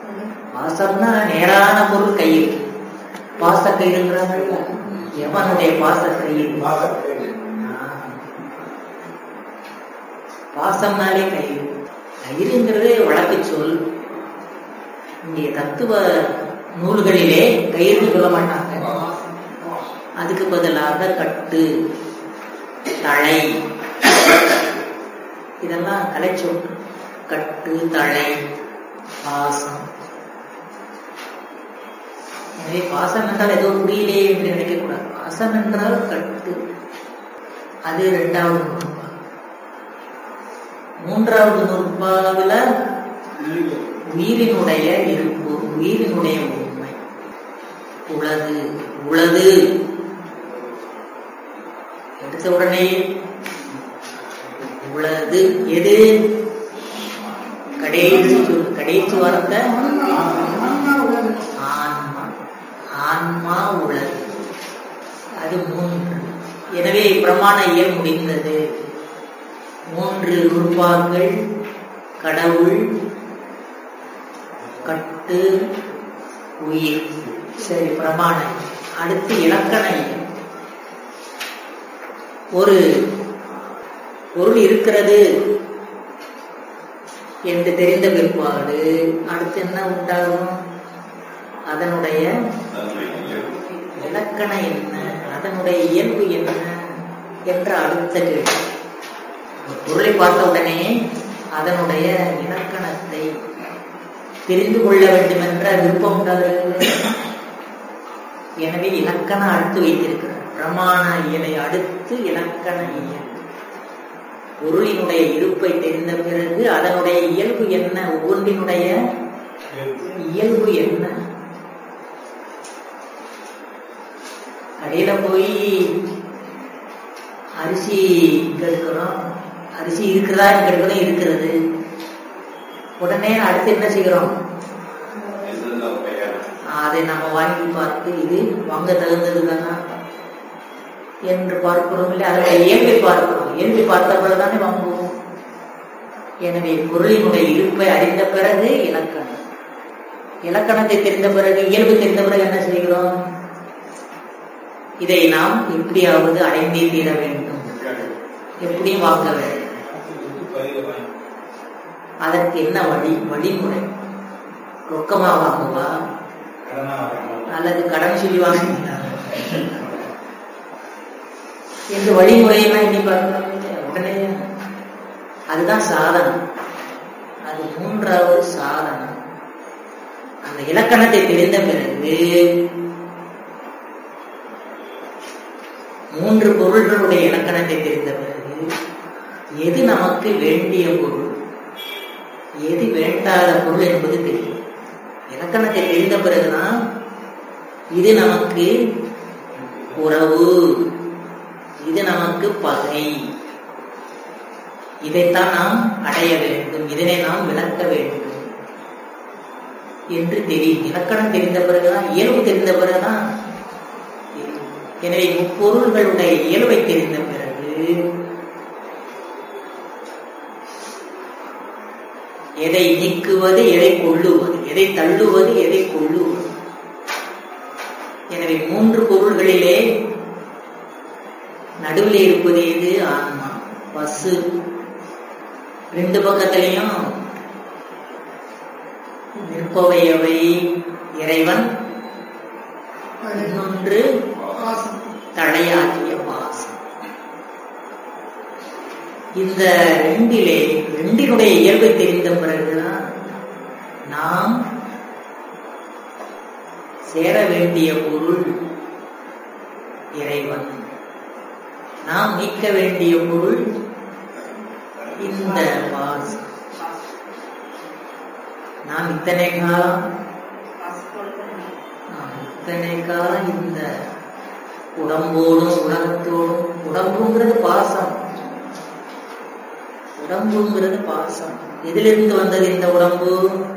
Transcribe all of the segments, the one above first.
பாசம்னா நேரான பொருள் கயிறு பாச கயிறுங்கிறாங்க எவனுடைய பாச கயிறு பாசம்னாலே கயிறு கயிறுங்கிறது வழக்கு சொல் இங்கே தத்துவ நூல்களிலே கயிறு சொல்ல மாட்டாங்க அதுக்கு பதிலாக கட்டு தழை இதெல்லாம் கலைச்சொல் கட்டு தழை பாசம் எனவே பாசம் என்றால் ஏதோ புரியலையே என்று நினைக்கக்கூடாது பாசம் என்றால் கட்டு அது இரண்டாவது நூற்பா மூன்றாவது நூற்பாவில உயிரினுடைய இருப்பு உயிரினுடைய உண்மை உளது உளது எடுத்த உடனே உளது எது கடைசி சொல் கடைசி வார்த்தை ஆன்மா ஆன்மா உளது அது மூன்று எனவே பிரமாண இயல் முடிந்தது மூன்று உருவாக்கள் கடவுள் கட்டு உயிர் சரி பிரமாண அடுத்து இலக்கண இயல் ஒரு பொருள் இருக்கிறது என்று தெரிந்த பிற்பாடு அடுத்து என்ன உண்டாகும் அதனுடைய இலக்கணம் என்ன அதனுடைய இயல்பு என்ன என்ற அடுத்த கேள்வி ஒரு பொருளை பார்த்த உடனே அதனுடைய இலக்கணத்தை தெரிந்து கொள்ள வேண்டும் என்ற விருப்பம் உண்டாகிறது எனவே இலக்கணம் அடுத்து வைத்திருக்கிறார் பிரமாண இயலை அடுத்து இலக்கண இயல் பொருளினுடைய இருப்பை தெரிந்த பிறகு அதனுடைய இயல்பு என்ன ஒவ்வொன்றினுடைய இயல்பு என்ன கடையில போய் அரிசி கேட்கிறோம் அரிசி இருக்கிறதா கேட்கிறோம் இருக்கிறது உடனே அடுத்து என்ன செய்கிறோம் அதை நம்ம வாங்கி பார்த்து இது வாங்க தகுந்தது தானா என்று பார்க்கிறோம் இல்லை அதை இயல்பை பார்க்கிறோம் இயல்பை பார்த்த பிறகுதானே வாங்குவோம் எனவே பொருளினுடைய இருப்பை அறிந்த பிறகு இலக்கணம் இலக்கணத்தை தெரிந்த பிறகு இயல்பு தெரிந்த பிறகு என்ன செய்கிறோம் இதை நாம் எப்படியாவது அடைந்தே தீர வேண்டும் எப்படியும் வாங்க வேண்டும் அதற்கு என்ன வழி வழிமுறை ரொக்கமா வாங்குவா அல்லது கடன் சொல்லி வாங்குவீங்களா என்று வழிமுறையெல்லாம் எண்ணி பார்க்கிறோம் இல்லையா? உடனே அதுதான் சாதனம் அது மூன்றாவது சாதனம் அந்த இலக்கணத்தை தெரிந்த பிறகு மூன்று பொருள்களுடைய இலக்கணத்தை தெரிந்த பிறகு எது நமக்கு வேண்டிய பொருள் எது வேண்டாத பொருள் என்பது தெரியும் இலக்கணத்தை தெரிந்த பிறகுதான் இது நமக்கு உறவு இது நமக்கு பகை இதைத்தான் நாம் அடைய வேண்டும் இதனை நாம் விளக்க வேண்டும் என்று தெரியும் இலக்கணம் தெரிந்த பிறகுதான் இயல்பு தெரிந்த பிறகுதான் எனவே முப்பொருள்களுடைய இயல்பை தெரிந்த பிறகு எதை நீக்குவது எதை கொள்ளுவது எதை தள்ளுவது எதை கொள்ளுவது எனவே மூன்று பொருள்களிலே நடுவில் இருப்பது எது ஆன்மா பசு ரெண்டு பக்கத்திலையும் நிற்பவையவை இறைவன் இன்னொன்று தலையாகிய பாசம் இந்த ரெண்டிலே ரெண்டினுடைய இயல்பை தெரிந்த பிறகுதான் நாம் சேர வேண்டிய பொருள் இறைவன் நாம் நீக்க வேண்டிய பொருள் இந்த பாசம் நாம் இத்தனை காலம் நாம் இத்தனை காலம் இந்த உடம்போடும் உலகத்தோடும் உடம்புங்கிறது பாசம் உடம்புங்கிறது பாசம் எதிலிருந்து வந்தது இந்த உடம்பு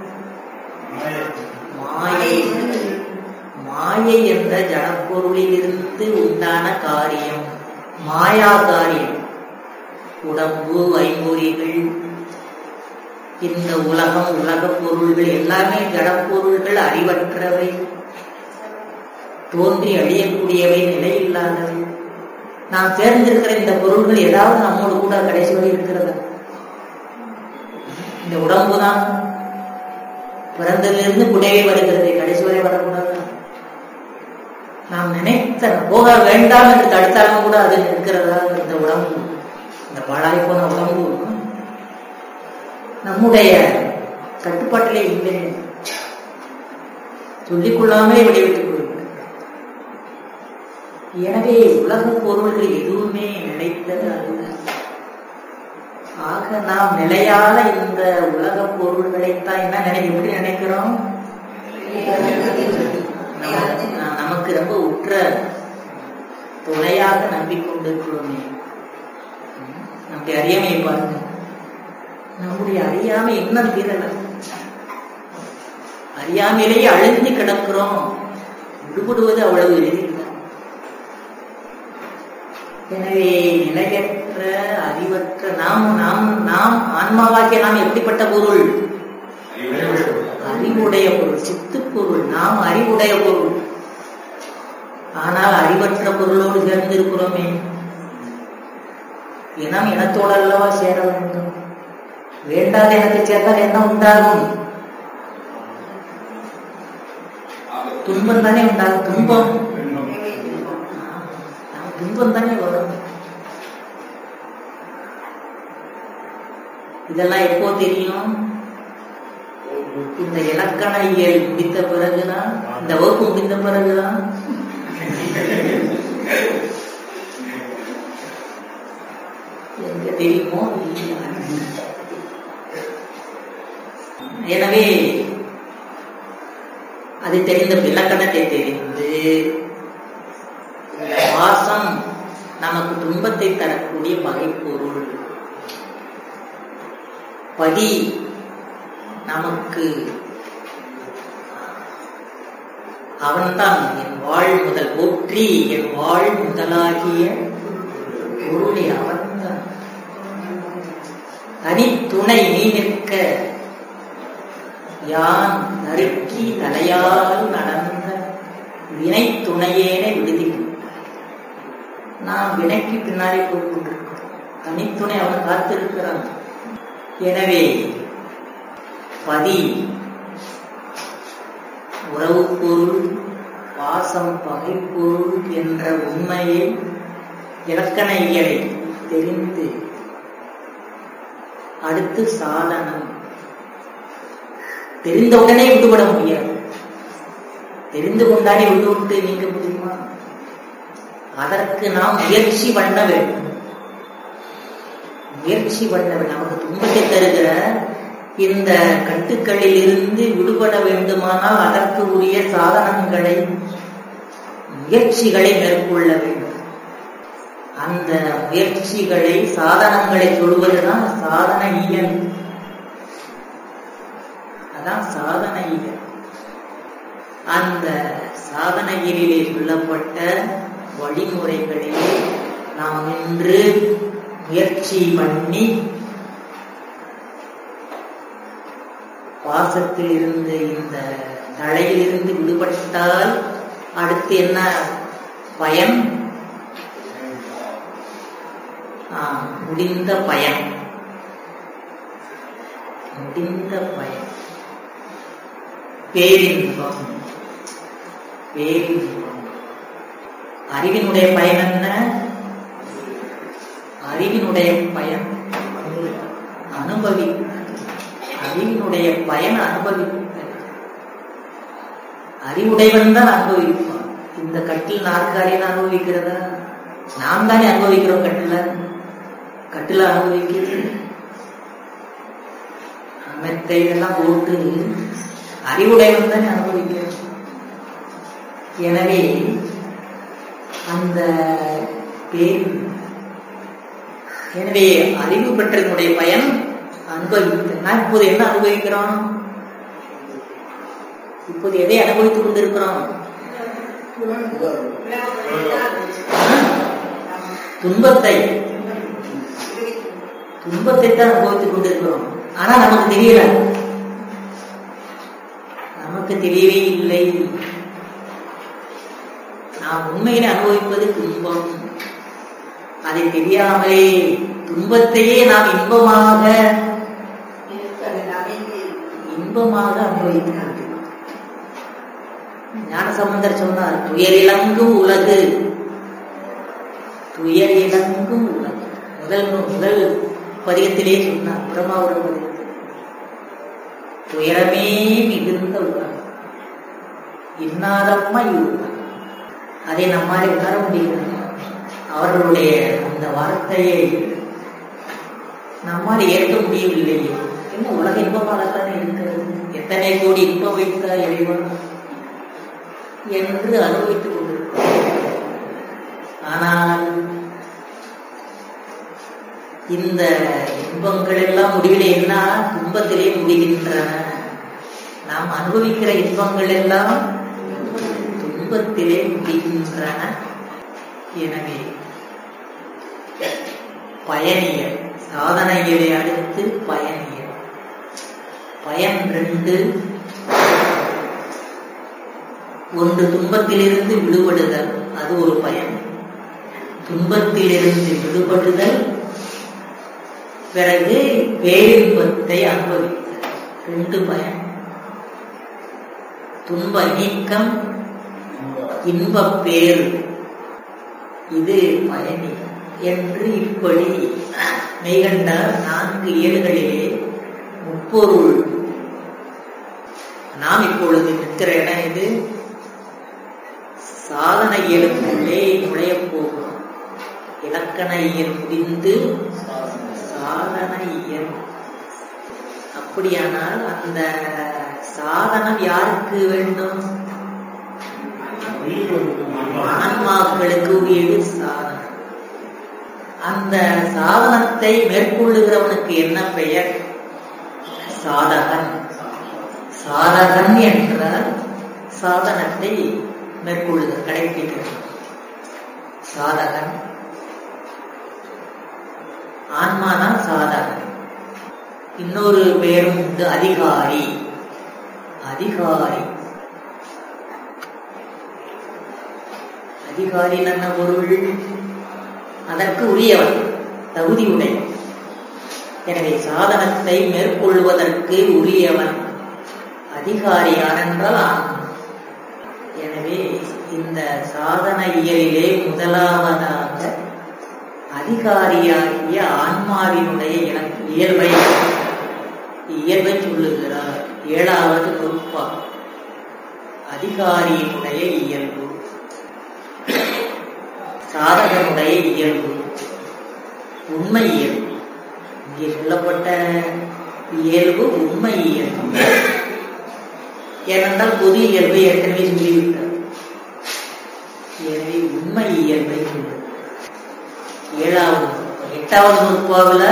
மாயை மாயை என்ற ஜடப்பொருளிலிருந்து உண்டான காரியம் மாயா காரியம் உடம்பு ஐம்பொறிகள் இந்த உலகம் உலக பொருள்கள் எல்லாமே ஜடப்பொருள்கள் அறிவற்றவை தோன்றி அழியக்கூடியவை நிலையில்லாதவை நாம் தேர்ந்தெடுக்கிற இந்த பொருள்கள் ஏதாவது நம்மோடு கூட கடைசி வரை இருக்கிறதா இந்த உடம்பு தான் பிறந்ததிலிருந்து கூடவே வருகிறது கடைசி வரை வரக்கூடாது நாம் நினைத்த போக வேண்டாம் என்று தடுத்தாலும் கூட அது இருக்கிறதா இந்த உடம்பு இந்த பாழாய் போன உடம்பு நம்முடைய கட்டுப்பாட்டிலே இல்லை சொல்லிக்கொள்ளாமே விடைவிட்டுக் கொள்கிறது எனவே உலக பொருள்கள் எதுவுமே நிலைத்தது அல்ல ஆக நாம் நிலையான இந்த உலக பொருள்களைத்தான் என்ன நினை எப்படி நினைக்கிறோம் நமக்கு- நமக்கு ரொம்ப உற்ற துணையாக நம்பிக்கொண்டிருக்கிறோமே ம், நம்முடைய அறியாமையை பாருங்க நம்முடைய அறியாமை இன்னும் தீரல அறியாமையிலேயே அழிந்து கிடக்கிறோம் விடுபடுவது அவ்வளவு எளிதில்லை எனவே நிலையற்ற அறிவற்ற நாம் நாம் நாம் ஆன்மாவாகிய நாம் எப்படிப்பட்ட பொருள் அறிவுடைய பொருள் சித்து பொருள் நாம் அறிவுடைய பொருள் ஆனால் அறிவற்ற பொருளோடு சேர்ந்து இருக்கிறோமே இனம் இனத்தோடு அல்லவா சேர வேண்டும் வேண்டாத இனத்தை சேர்ந்தால் என்ன உண்டாகும் துன்பம் தானே உண்டாகும் துன்பம் ஆ, துன்பம் தானே வரும் இதெல்லாம் எப்போ தெரியும் இந்த இலக்கண இயல் முடித்த பிறகுதான் இந்த வகுப்பு முடிந்த பிறகுதான் எங்க தெரியுமோ இல்லையா? எனவே அது தெரிந்த இலக்கணத்தை தெரிந்து இந்த வாசம் நமக்கு துன்பத்தை தரக்கூடிய பகைப்பொருள் பதி நமக்கு அவன்தான் என் வாழ் முதல் போற்றி என் வாழ் முதலாகிய பொருளை அவன்தான் தனித்துணை நீ நிற்க யான் நறுக்கி தலையால் நடந்த வினை துணையேனை விடுதிக்கின்றார் நாம் வினைக்கு பின்னாடி போய் கொண்டிருக்கிறோம் தனித்துணை அவன் காத்திருக்கிறான் எனவே பதி உறவு பொருள் பாசம் பகை பொருள் என்ற உண்மையை இலக்கண இயலை தெரிந்து அடுத்து சாதனம் தெரிந்தவுடனே விடுபட முடியாது தெரிந்து கொண்டானே விட்டுவிட்டு நீங்க முடியுமா அதற்கு நாம் முயற்சி பண்ண வேண்டும் முயற்சி பண்ண வேண்டும் நமக்கு துன்பத்தை தருகிற இந்த கட்டுக்களில் இருந்து விடுபட வேண்டுமானால் அதற்கு உரிய சாதனங்களை முயற்சிகளை மேற்கொள்ள வேண்டும் அந்த முயற்சிகளை சாதனங்களை சொல்வதுதான் சாதன இயல் அதான் சாதன இயல் அந்த சாதன இயலிலே சொல்லப்பட்ட வழிமுறைகளிலே நாம் நின்று முயற்சி பண்ணி பாசத்தில் இருந்து இந்த தலையிலிருந்து விடுபட்டால் அடுத்து என்ன பயன் ஆ, முடிந்த பயன் முடிந்த பயன் பேரின்பம் பேரின்பம் அறிவினுடைய பயன் என்ன அறிவினுடைய பயன் அனுபவி அறிவினுடைய பயன் அனுபவித்தல் அறிவுடையவன் தான் அனுபவிப்பான் இந்த கட்டில் நாற்காலியில் அனுபவிக்கிறதா நாம் தானே அனுபவிக்கிறோம் கட்டில கட்டில அனுபவிக்கிறது மெத்தை இதெல்லாம் போட்டு அறிவுடையவன் தானே அனுபவிக்கிறோம் எனவே அந்த பேர் எனவே அறிவு பெற்றதனுடைய பயன் அனுபவித்து நான் இப்போது என்ன அனுபவிக்கிறோம் இப்போது எதை அனுபவித்துக் கொண்டிருக்கிறோம் துன்பத்தை துன்பத்தை தான் அனுபவித்துக் கொண்டிருக்கிறோம் ஆனா நமக்கு தெரியல நமக்கு தெரியவே இல்லை நாம் உண்மையில அனுபவிப்பது துன்பம் அதை தெரியாமலே துன்பத்தையே நாம் இன்பமாக இன்பமாக அனுபவிக்கிறது ஞானசம்பந்தர் சொன்னார் துயரிலங்கும் உலகு துயரிலங்கும் உலகு முதல் நூ- முதல் பதியத்திலே சொன்னார் பிரமாவுர பதியத்தில் துயரமே மிகுந்த உலகம் இன்னாதம்மா இவ்வுலகம் அதை நம்மால் உணர முடிகிறது அவர்களுடைய அந்த வார்த்தையை நம்மால் ஏற்க முடியவில்லையே என்ன உலக இன்பமாகத்தானே இருக்கிறது எத்தனை கோடி இன்பம் வைத்த இறைவன் என்று அனுபவித்துக் கொண்டிருக்கிறோம் ஆனால் இந்த இன்பங்கள் எல்லாம் முடிவிலே என்ன துன்பத்திலே முடிகின்றன நாம் அனுபவிக்கிற இன்பங்கள் எல்லாம் துன்பத்திலே முடிகின்றன எனவே பயணியல் சாதனைகளை அடுத்து பயணியல் பயன் ரெண்டு ஒன்று துன்பத்திலிருந்து விடுபடுதல் அது ஒரு பயன் துன்பத்திலிருந்து விடுபடுதல் பிறகு பேரின்பத்தை அனுபவித்தல் ரெண்டு பயன் துன்ப நீக்கம் இன்பப் பேரு இது பயணி என்று இப்படி மெய்கண்டார் நான்கு ஏடுகளிலே முப்பொருள் நாம் இப்பொழுது நிற்கிற இடம் இது சாதன இயலுக்குள்ளே நுழையப் போகிறோம் இலக்கண இயல் முடிந்து சாதன இயல் அப்படியானால் அந்த சாதனம் யாருக்கு வேண்டும் ஆன்மாக்களுக்கு உரியது சாதனம் அந்த சாதனத்தை மேற்கொள்ளுகிறவனுக்கு என்ன பெயர் சாதகன் சாதகன் என்றால் சாதனத்தை மேற்கொள்ளுதல் கடைபிடிக்கிறது சாதகன் ஆன்மாதான் சாதகன் இன்னொரு பெயரும் உண்டு அதிகாரி அதிகாரி அதிகாரி என்ன பொருள் அதற்கு உரியவன் தகுதி உடை எனவே சாதனத்தை மேற்கொள்வதற்கு உரியவன் அதிகாரி யாரென்றால் ஆன்மா எனவே இந்த சாதன இயலிலே முதலாவதாக அதிகாரியாகிய ஆன்மாவினுடைய இலக்கு இயல்பை இயல்பை சொல்லுகிறார் ஏழாவது நுட்பா அதிகாரியினுடைய இயல்பு சாதகனுடைய இயல்பு உண்மை இயல்பு இங்கே சொல்லப்பட்ட இயல்பு உண்மை இயல்பு ஏனென்றால் பொது இயல்பை ஏற்கனவே சொல்லிவிட்டார் எனவே உண்மை இயல்பை சொல்லு ஏழாவது எட்டாவது நுட்பாவில்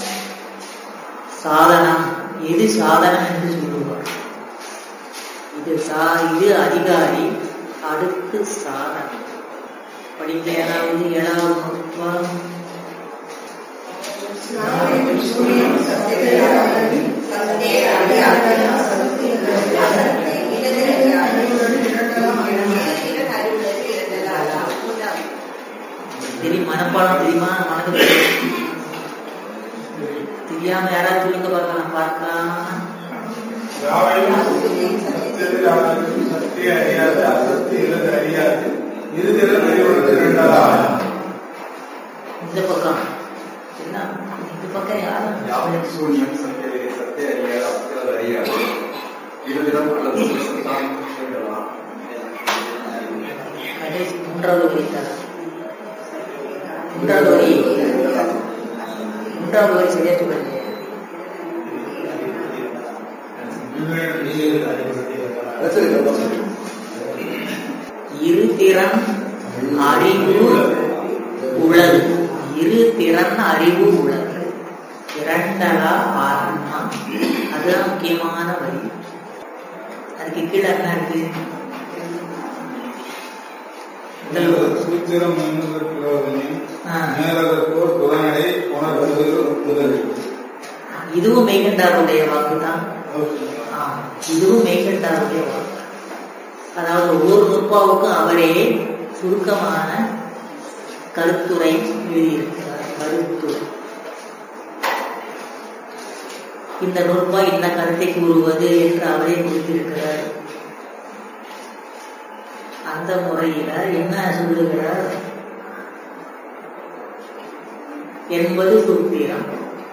சாதனம் எது சாதனம் என்று சொல்லுவார் இது சா இது அதிகாரி அடுத்து சாதனம் படிக்க ஏழாவது ஏழாவது நுட்பம் தெரியும் மனப்பாடம் தெரியுமா மனது தெரியாம யாராவது சொல்லுங்க பார்க்கலாம் பார்க்கலாம் சக்தி அறியாது அசக்தி இல்லது அறியாது இருதிலும் அறிவுறுத்து இரண்டலாம் இந்த பக்கம் என்ன இந்த பக்கம் யாரும் யாவன் சூன்யம் சத்திய சத்திய அறியாது அசத்தியது அறியாது இருதினம் அல்லது சத்தான் சொல்லலாம் கடைசி மூன்றாவது வரி தர மூன்றாவது வரி மூன்றாவது வரி சரியா சொல்லுங்க இரு திறன் அறிவு உளது இரு திறன் அறிவு உளது இரண்டலா ஆன்மா அதுதான் முக்கியமான வரி அதுக்கு கீழே என்ன இருக்கு முதல் வரி. சூத்திரம் என்னதற்குறவனே ஆ. மேலதற்கோர் புலனடை உணர்வுதல் முதல் இதுவும் மெய்கண்டாருடைய வாக்கு தான் இதுவும் மெய்கண்டாருடைய வாக்கு அதாவது ஒவ்வொரு நுட்பாவுக்கும் அவரே சுருக்கமான கருத்துரை எழுதியிருக்கிறார் கருத்துரை இந்த நுட்பா இந்த கருத்தை கூறுவது என்று அவரே குறித்திருக்கிறார் அந்த முறையில என்ன சொல்லுகிறார் என்பது சூத்திரம்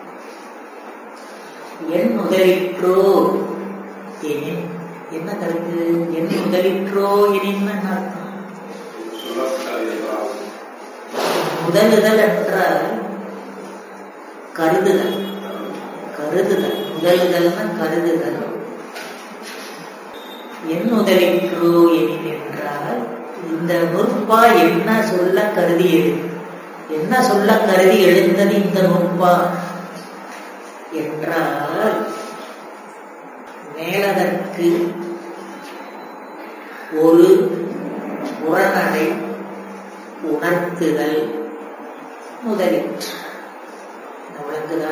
என் முதலிற்றோ எனின் என்ன கருத்து என் முதலிற்றோ எனின் அர்த்தம் முதலுதல் என்றால் கருதுதல் கருதுதல் முதலுதல்னா கருதுதல் என் முதலிற்றோ எனின் என்றால் இந்த நுட்பா என்ன சொல்ல கருதியது என்ன சொல்ல கருதி எழுந்தது இந்த நுட்பா என்றால் மேலதற்கு ஒரு புறநடை உணர்த்துதல் முதலிற்று விளக்குதா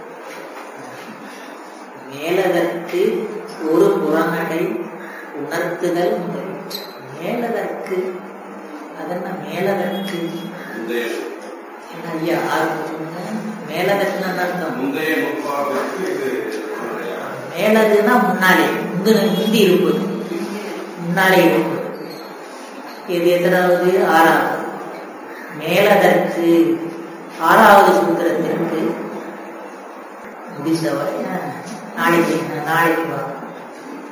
மேலதற்கு ஒரு புறநடை உணர்த்துதல் முதலிற்று மேலதற்கு அதென்ன மேலதற்கு என்ன ஐயா ஆரம்பிச்சுங்க மேலதற்கு அர்த்தம் முந்தைய நுட்பாவிற்கு இது மேலதுன்னா முன்னாலே முந்தின முந்தி இருப்பது முன்னாலே இருப்பது இது எத்தனாவது ஆறாவது மேலதற்கு ஆறாவது சூத்திரத்திற்கு முடிந்தவரை நாளைக்கு நாளைக்கு வரும்